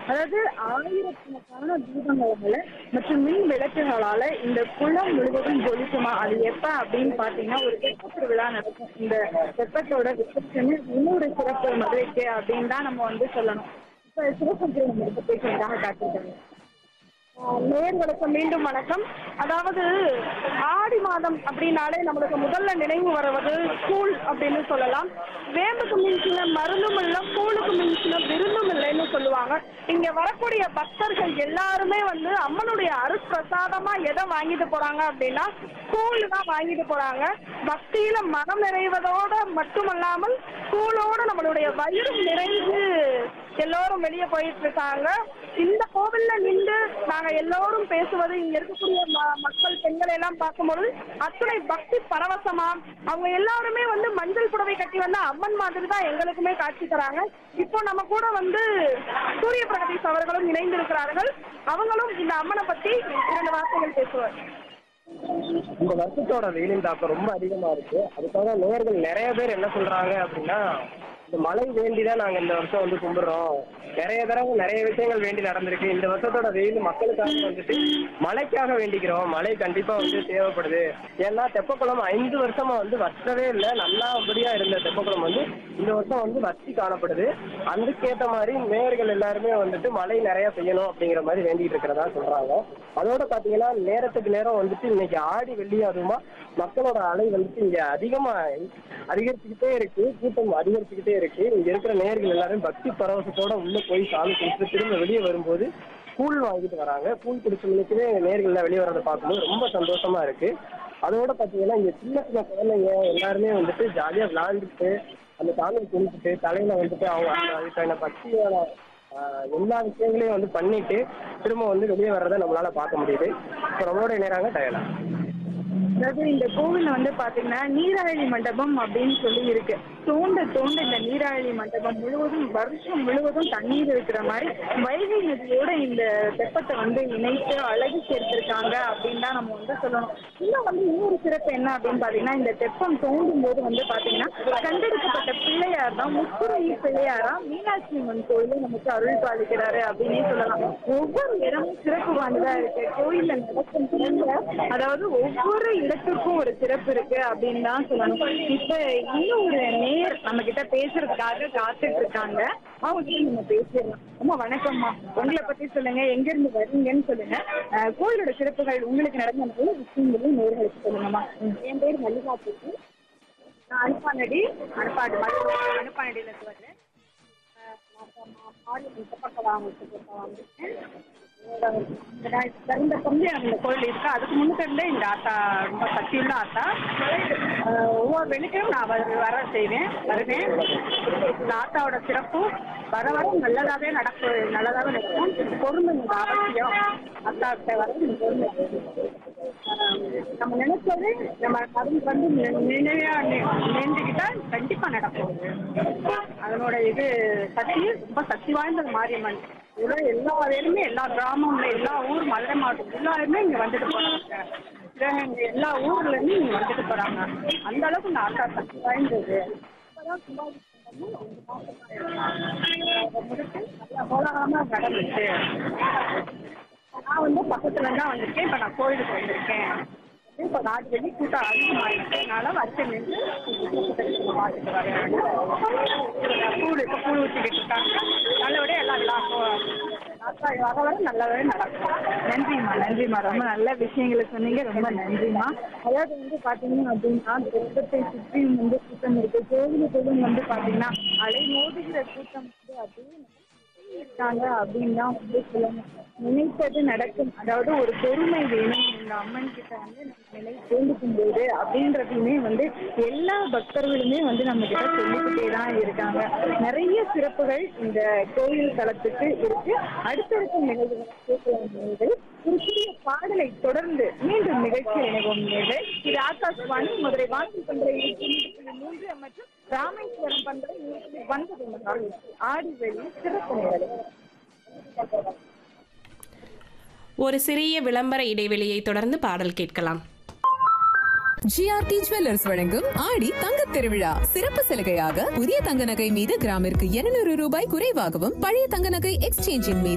அதாவது ஆயிரக்கணக்கான தீபங்களால மற்றும் மின் விளக்குகளால இந்த குளம் முழுவதும் ஜொலிக்குமா அது எப்ப அப்படின்னு பாத்தீங்கன்னா ஒரு தெப்ப திருவிழா நடக்கும் இந்த தெப்பத்தோட ரிசப்ஷன் இன்னொரு சிறப்பு மதுரைக்கு அப்படின்னு தான் நம்ம வந்து சொல்லணும் இப்ப சிவசங்கரி நம்ம பேசுறதாக காட்டிருக்காங்க நேர்களுக்கு மீண்டும் வணக்கம் அதாவது ஆடி மாதம் அப்படின்னாலே நம்மளுக்கு முதல்ல நினைவு வருவது கூழ் அப்படின்னு சொல்லலாம் வேம்புக்கு மிஞ்சின மருந்தும் இல்லை கூழுக்கு மிஞ்சின விருந்தும் இல்லைன்னு சொல்லுவாங்க இங்க வரக்கூடிய பக்தர்கள் எல்லாருமே வந்து அம்மனுடைய அருட்பிரசாதமா எதை வாங்கிட்டு போறாங்க அப்படின்னா கூழ் தான் வாங்கிட்டு போறாங்க பக்தியில மனம் நிறைவதோட மட்டுமல்லாமல் கூழோட நம்மளுடைய வயிறும் நிறைந்து எல்லோரும் வெளியே போயிட்டு இருக்காங்க இந்த கோவில்ல நின்று நாங்க எல்லோரும் பேசுவது இங்க இருக்கக்கூடிய ம- மக்கள் பெண்களை எல்லாம் பார்க்கும்பொழுது அத்தனை பக்தி பரவசமா அவங்க எல்லாருமே வந்து மஞ்சள் புடவை கட்டி வந்த அம்மன் மாதிரி தான் எங்களுக்குமே காட்சி தராங்க இப்போ நம்ம கூட வந்து சூரிய பிரகதீஷ் அவர்களும் இணைந்திருக்கிறார்கள் அவங்களும் இந்த அம்மனை பத்தி இரண்டு வார்த்தைகள் பேசுவார் இந்த வருஷத்தோட வெயிலின் தாக்கம் ரொம்ப அதிகமா இருக்கு அதுக்காக நேயர்கள் நிறைய பேர் என்ன சொல்றாங்க அப்படின்னா இந்த மழை வேண்டி தான் நாங்க இந்த வருஷம் வந்து கும்பிடுறோம் நிறைய தடவை நிறைய விஷயங்கள் வேண்டி நடந்திருக்கு இந்த வருஷத்தோட வெயில் மக்களுக்காக வந்துட்டு மழைக்காக வேண்டிக்கிறோம் மழை கண்டிப்பா வந்து தேவைப்படுது ஏன்னா தெப்பக்குளம் ஐந்து வருஷமா வந்து வற்றவே இல்லை நல்லபடியா இருந்த தெப்பக்குளம் வந்து இந்த வருஷம் வந்து வற்றி காணப்படுது அதுக்கேற்ற மாதிரி நேயர்கள் எல்லாருமே வந்துட்டு மழை நிறைய பெய்யணும் அப்படிங்கிற மாதிரி வேண்டிட்டு இருக்கிறதா சொல்றாங்க அதோட பாத்தீங்கன்னா நேரத்துக்கு நேரம் வந்துட்டு இன்னைக்கு ஆடி வெள்ளி அதுவுமா மக்களோட அலை வந்துட்டு இங்க அதிகமா அதிகரிச்சுக்கிட்டே இருக்கு கூட்டம் அதிகரிச்சுக்கிட்டே இருக்கு இங்க இருக்கிற நேயர்கள் எல்லாரும் பக்தி பரவசத்தோட உள்ள போய் சாமி குடிச்சிட்டு திரும்ப வெளியே வரும்போது கூழ் வாங்கிட்டு வராங்க கூழ் குடிச்ச மணிக்குமே நேர்கள் எல்லாம் வெளியே வரதை பார்க்கும்போது ரொம்ப சந்தோஷமா இருக்கு அதோட பாத்தீங்கன்னா இங்க சின்ன சின்ன குழந்தைங்க எல்லாருமே வந்துட்டு ஜாலியா விளையாண்டுட்டு அந்த சாமியை குளிச்சுட்டு தலையில வந்துட்டு அவங்க அந்த அதுக்கான பக்தியோட ஆஹ், எல்லா விஷயங்களையும் வந்து பண்ணிட்டு திரும்ப வந்து வெளியே வர்றதை நம்மளால பார்க்க முடியுது இப்போ நம்மளோட இணையறாங்க டயலா அதாவது இந்த கோவில் வந்து பாத்தீங்கன்னா நீராழி மண்டபம் அப்படின்னு சொல்லி இருக்கு தோண்ட தோண்ட இந்த நீராழி மண்டபம் முழுவதும் வருஷம் முழுவதும் தண்ணீர் இருக்கிற மாதிரி வைகை நதியோட இந்த தெப்பத்தை வந்து இணைத்து அழகு சேர்த்திருக்காங்க அப்படின்னு தான் நம்ம வந்து சொல்லணும் இன்னும் வந்து இன்னொரு சிறப்பு என்ன அப்படின்னு பாத்தீங்கன்னா இந்த தெப்பம் தோண்டும் போது வந்து பாத்தீங்கன்னா கண்டெடுக்கப்பட்ட பிள்ளையார் தான் முத்துரை பிள்ளையாரா மீனாட்சி அம்மன் கோயிலும் நமக்கு அருள் பாலிக்கிறாரு அப்படின்னே சொல்லலாம் ஒவ்வொரு இடமும் சிறப்பு வாய்ந்ததா இருக்கு கோயில்ல நடக்கும் திருவிழா அதாவது ஒவ்வொரு இடத்துக்கும் ஒரு சிறப்பு இருக்கு அப்படின்னு தான் சொல்லணும் இப்ப இன்னும் ஒரு நேர் நம்ம கிட்ட பேசுறதுக்காக காத்துட்டு இருக்காங்க அவங்க கிட்ட நம்ம பேசிடலாம் அம்மா வணக்கம்மா உங்களை பத்தி சொல்லுங்க எங்க இருந்து வரீங்கன்னு சொல்லுங்க அஹ், கோயிலோட சிறப்புகள் உங்களுக்கு நடந்த நிறைய விஷயங்களும் நேர்களுக்கு சொல்லுங்கம்மா என் பேர் மல்லிகா பேசு நான் அனுப்பானடி அனுப்பாடு அனுப்பானடியில இருந்து வரேன் இந்த பொங்கல் அந்த கோயில் இருக்கு அதுக்கு முன்னுக்கு இருந்தே இந்த ஆத்தா ரொம்ப சக்தியுள்ள ஆத்தா அஹ் ஒவ்வொரு வெள்ளிக்கிழமை நான் வர வர செய்வேன் வருவேன் இந்த ஆத்தாவோட சிறப்பு வர வர நல்லதாவே நடக்கும் நல்லதாவே நடக்கும் பொறுமை இந்த அவசியம் அத்தாட்ட வர பொறுமை அஹ் நம்ம நினைச்சது நம்ம கடந்து வந்து நினைவா நினைஞ்சுக்கிட்டா கண்டிப்பா நடக்கும் அதனோட இது சக்தி ரொம்ப சக்தி வாய்ந்த மாரியம்மன் இதுல எல்லா வேலையுமே எல்லா கிராமம்ல எல்லா ஊர் மதுரை மாவட்டம் எல்லாருமே இங்க வந்துட்டு போறாங்க சிவகங்கை எல்லா ஊர்ல இருந்து இங்க வந்துட்டு போறாங்க அந்த அளவுக்கு இந்த ஆட்டா சக்தி வாய்ந்தது இப்பதான் கும்பாபிஷேகமும் ஒரு மாசமா இருக்கு. முடிச்சு நல்லா கோலாகலமா நடந்துச்சு நான் வந்து பக்கத்துல தான் வந்திருக்கேன் இப்ப நான் கோயிலுக்கு வந்திருக்கேன் இப்ப நாட்டு வெளி கூட்டம் அதிகமாயிருக்கனால வரிசை நின்று பார்த்துட்டு வரேன் கூழ் இப்ப கூழ் ஊற்றிக்கிட்டு இருக்காங்க நல்லபடியா எல்லாம் எல்லாம் வர வர நல்லவே நடக்கும் நன்றிம்மா நன்றிம்மா ரொம்ப நல்ல விஷயங்களை சொன்னீங்க ரொம்ப நன்றிம்மா அதாவது வந்து பாத்தீங்கன்னா அப்படின்னா தெப்பத்தை சுற்றியும் வந்து கூட்டம் இருக்கு கோவிலுக்குள்ளும் வந்து பாத்தீங்கன்னா அலை மோதுகிற கூட்டம் வந்து அப்படியே இருக்காங்க அப்படின்னு தான் வந்து சொல்லணும் நினைத்தது நடக்கும் அதாவது ஒரு பொறுமை வேணும் இந்த அம்மன் கிட்ட வந்து நம்ம நிலை வேண்டிக்கும் போது அப்படின்றதையுமே வந்து எல்லா பக்தர்களுமே வந்து நம்ம கிட்ட சொல்லிக்கிட்டே தான் இருக்காங்க நிறைய சிறப்புகள் இந்த கோயில் தலத்துக்கு இருக்கு அடுத்தடுத்த நிகழ்வுகள் கேட்கலாம் நேயர்கள். ஒரு சிறிய பாடலை தொடர்ந்து மீண்டும் நிகழ்ச்சியில் இணைவோம் நேர்கள் இது ஆகாஷ்வாணி மதுரை வாங்கி பண்ற மூன்று மற்றும் ராமேஸ்வரம் பண்ற ஒன்பது ஆடி வெளி சிறப்பு நிகழ்வு ஒரு சிறிய விளம்பர இடைவெளியை தொடர்ந்து பாடல் கேட்கலாம் ஜிஆர்டி ஜுவல்லர்ஸ் வழங்கும் ஆடி தங்க திருவிழா சிறப்பு சலுகையாக புதிய தங்க நகை மீது கிராமிற்கு 200 ரூபாய் குறைவாகவும் பழைய தங்க நகை எக்ஸ்சேஞ்சின் மீது